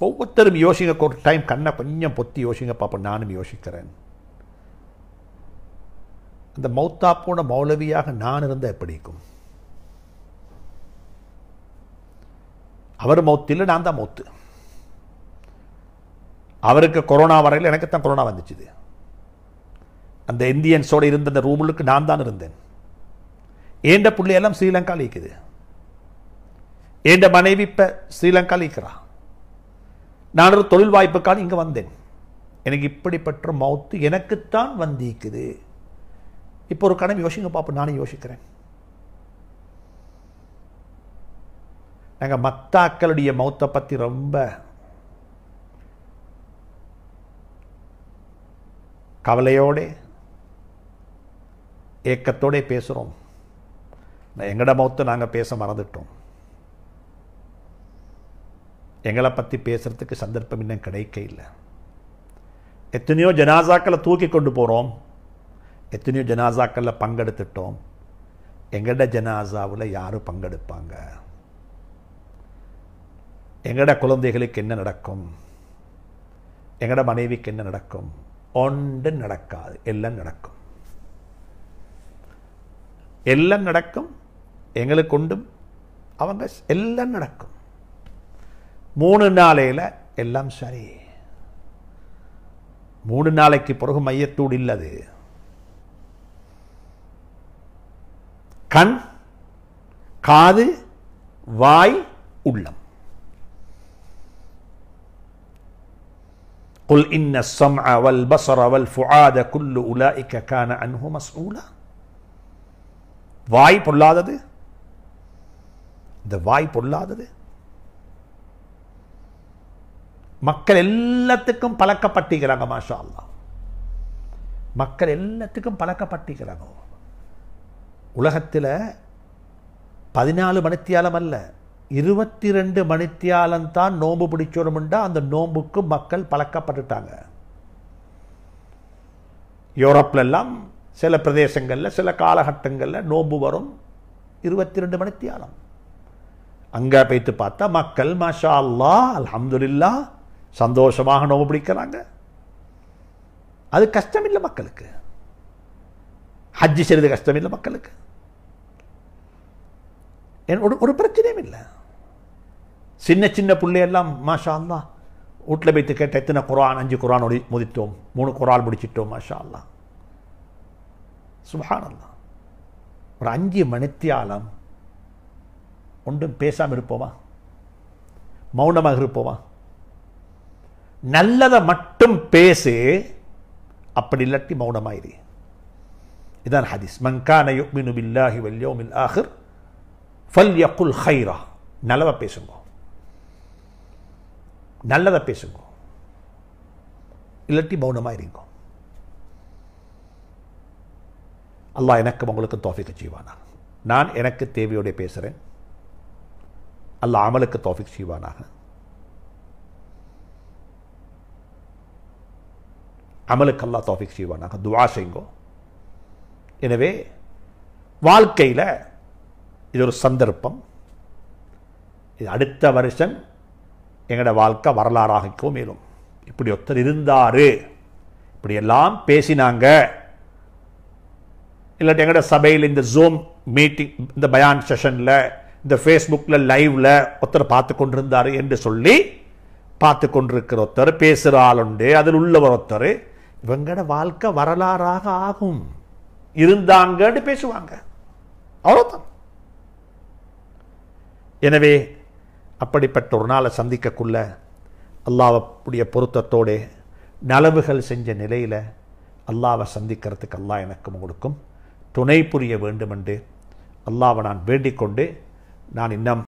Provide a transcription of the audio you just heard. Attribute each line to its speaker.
Speaker 1: ஒவ்வொருத்தரும் யோசிங்க ஒரு டைம் கண்ணை கொஞ்சம் பொத்தி யோசிங்க பார்ப்போம் நானும் யோசிக்கிறேன் அந்த மௌத்தா போன மௌலவியாக நான் இருந்தால் எப்படி இருக்கும் அவர் மௌத்தில் நான் தான் மௌத்து அவருக்கு கொரோனா வரையில் எனக்கு தான் கொரோனா வந்துச்சுது அந்த இந்தியன்ஸோட இருந்த அந்த ரூமுக்கு நான் தான் இருந்தேன் ஏண்ட பிள்ளையெல்லாம் ஸ்ரீலங்காவில் இருக்குது ஏண்ட மனைவி இப்போ ஸ்ரீலங்காவில் இருக்கிறா நான் ஒரு தொழில் வாய்ப்புக்காக இங்கே வந்தேன் எனக்கு இப்படிப்பட்ட மௌத்து எனக்குத்தான் வந்திக்குது இப்போ ஒரு கணம் யோசிங்க பார்ப்போம் நானும் யோசிக்கிறேன் நாங்கள் மத்தாக்களுடைய மௌத்தை பற்றி ரொம்ப கவலையோடு ஏக்கத்தோட பேசுகிறோம் எங்கட மௌத்தை நாங்கள் பேச மறந்துட்டோம் எங்களை பற்றி பேசுறதுக்கு சந்தர்ப்பம் இன்னும் கிடைக்க இல்லை எத்தனையோ ஜனாசாக்களை தூக்கி கொண்டு போகிறோம் எத்தனையோ ஜனாசாக்களில் பங்கெடுத்துட்டோம் எங்கட ஜனாசாவில் யார் பங்கெடுப்பாங்க எங்கட குழந்தைகளுக்கு என்ன நடக்கும் எங்கட மனைவிக்கு என்ன நடக்கும் ஒன்று நடக்காது எல்லாம் நடக்கும் எல்லாம் நடக்கும் எங்களுக்கு உண்டும் அவங்க எல்லாம் நடக்கும் மூணு நாளையில் எல்லாம் சரி மூணு நாளைக்கு பிறகு மையத்தூடு இல்லது கண் காது வாய் உள்ளம் قل إن السمع والبصر والفعاد كل أولئك كان عنه مسؤولا வாய் பொல்லாதது இந்த வாய் பொல்லாதது மக்கள் எல்லாத்துக்கும் பழக்கப்பட்டிருக்கிறாங்க மாஷா அல்லா மக்கள் எல்லாத்துக்கும் பழக்கப்பட்டிருக்கிறாங்க உலகத்தில் பதினாலு மணித்தியாலம் அல்ல இருபத்தி ரெண்டு மணித்தியாலம் தான் நோன்பு பிடிச்சோணும்டா அந்த நோன்புக்கு மக்கள் பழக்கப்பட்டுட்டாங்க யூரோப்லெல்லாம் சில பிரதேசங்களில் சில காலகட்டங்களில் நோன்பு வரும் இருபத்தி ரெண்டு மணித்தியாலம் அங்கே போய்த்து பார்த்தா மக்கள் மாஷா அல்லா அல்ஹம்துலில்லா சந்தோஷமாக நோம்பு பிடிக்கிறாங்க அது கஷ்டம் இல்லை மக்களுக்கு ஹஜ்ஜி செய்வது கஷ்டம் இல்லை மக்களுக்கு ஒரு ஒரு பிரச்சனையும் இல்லை சின்ன சின்ன பிள்ளையெல்லாம் மாஷா அல்லா வீட்டில் போய்த்து கேட்ட எத்தனை குரான் அஞ்சு குரான் ஒடி முதித்தோம் மூணு குரான் முடிச்சிட்டோம் மாஷா அல்லா சுபானல்லா ஒரு அஞ்சு மணித்தியாலம் ஒன்றும் பேசாமல் இருப்போமா மௌனமாக இருப்போமா நல்லதை மட்டும் பேசு அப்படி இல்லாட்டி மௌனமாயிரு இதான் ஹதீஸ் மங்கான யுக்மினு பில்லாஹி வல்யோமில் ஆஹிர் ஃபல் யக்குல் ஹைரா நல்லதை பேசுங்க நல்லதை பேசுங்க இல்லாட்டி மௌனமாக இருங்க அல்லாஹ் எனக்கு உங்களுக்கு தோஃபிக்க செய்வானா நான் எனக்கு தேவையோட பேசுகிறேன் அல்லாஹ் அமலுக்கு தோஃபிக் செய்வானாக அமலுக்கு அல்லாஹ் தோஃபிக் செய்வானாக துவா செய்யுங்கோ எனவே வாழ்க்கையில் இது ஒரு சந்தர்ப்பம் இது அடுத்த வருஷம் எங்களோட வாழ்க்கை வரலாறாகிக்கோ மேலும் இப்படி ஒருத்தர் இருந்தார் இப்படி எல்லாம் பேசினாங்க இல்லாட்டி எங்களோட சபையில் இந்த ஜூம் மீட்டிங் இந்த பயான் செஷனில் இந்த ஃபேஸ்புக்கில் லைவில் ஒருத்தர் பார்த்து கொண்டிருந்தார் என்று சொல்லி பார்த்து கொண்டிருக்கிற ஒருத்தர் பேசுகிற ஆளுண்டு அதில் உள்ளவர் ஒருத்தர் இவங்களோட வாழ்க்கை வரலாறாக ஆகும் இருந்தாங்கன்னு பேசுவாங்க அவ்வளோதான் எனவே அப்படிப்பட்ட ஒரு நாளை சந்திக்கக்குள்ள அல்லாவுடைய பொருத்தத்தோடு நலவுகள் செஞ்ச நிலையில் அல்லாவை சந்திக்கிறதுக்கு அல்லாஹ் எனக்கும் உங்களுக்கும் துணை புரிய வேண்டும் என்று அல்லாவை நான் வேண்டிக் கொண்டு நான் இன்னும்